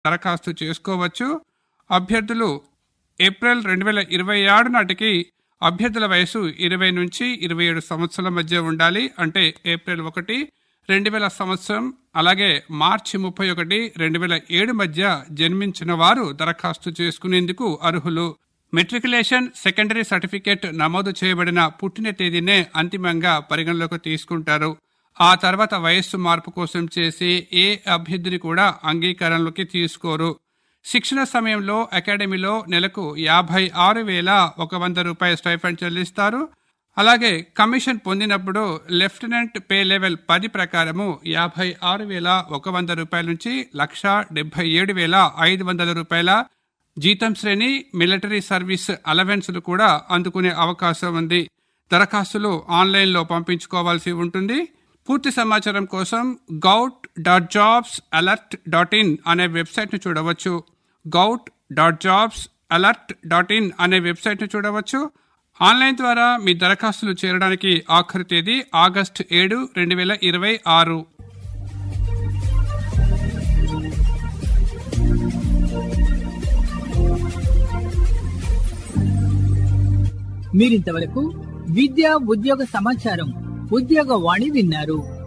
దరఖాస్తు చేసుకోవచ్చు అభ్యర్థులు ఏప్రిల్ రెండు వేల ఇరవై ఆరు నాటికి అభ్యర్థుల వయసు ఇరవై నుంచి ఇరవై ఏడు సంవత్సరాల మధ్య ఉండాలి అంటే ఏప్రిల్ ఒకటి రెండు వేల సంవత్సరం అలాగే మార్చి ముప్పై ఒకటి రెండు వేల ఏడు మధ్య జన్మించిన వారు దరఖాస్తు చేసుకునేందుకు అర్హులు మెట్రికులేషన్ సెకండరీ సర్టిఫికేట్ నమోదు చేయబడిన పుట్టిన తేదీనే అంతిమంగా పరిగణలోకి తీసుకుంటారు ఆ తర్వాత వయస్సు మార్పు కోసం చేసే ఏ అభ్యర్థిని కూడా అంగీకారంలోకి తీసుకోరు శిక్షణ సమయంలో అకాడమీలో నెలకు యాభై ఆరు వేల ఒక వంద రూపాయల స్టైఫండ్ చెల్లిస్తారు అలాగే కమిషన్ పొందినప్పుడు లెఫ్టినెంట్ పే లెవెల్ పది ప్రకారము యాభై ఆరు వేల ఒక వంద రూపాయల నుంచి లక్ష డెబ్బై ఏడు వేల ఐదు వందల రూపాయల జీతం శ్రేణి మిలిటరీ సర్వీస్ అలవెన్స్లు కూడా అందుకునే అవకాశం ఉంది దరఖాస్తులు ఆన్లైన్లో పంపించుకోవాల్సి ఉంటుంది పూర్తి సమాచారం కోసం gov dot jobs alert dot in అనే వెబ్సైట్ను చూడవచ్చు gov dot jobs alert dot in అనే వెబ్సైట్ను చూడవచ్చు ఆన్లైన్ ద్వారా మీ దరఖాస్తులు చేరడానికి ఆఖరి తేదీ ఆగస్టు ఏడు రెండు వేల ఇరవై ఆరు మీరింతవరకు విద్యా ఉద్యోగ సమాచారం ఉద్యోగ వాణి విన్నారు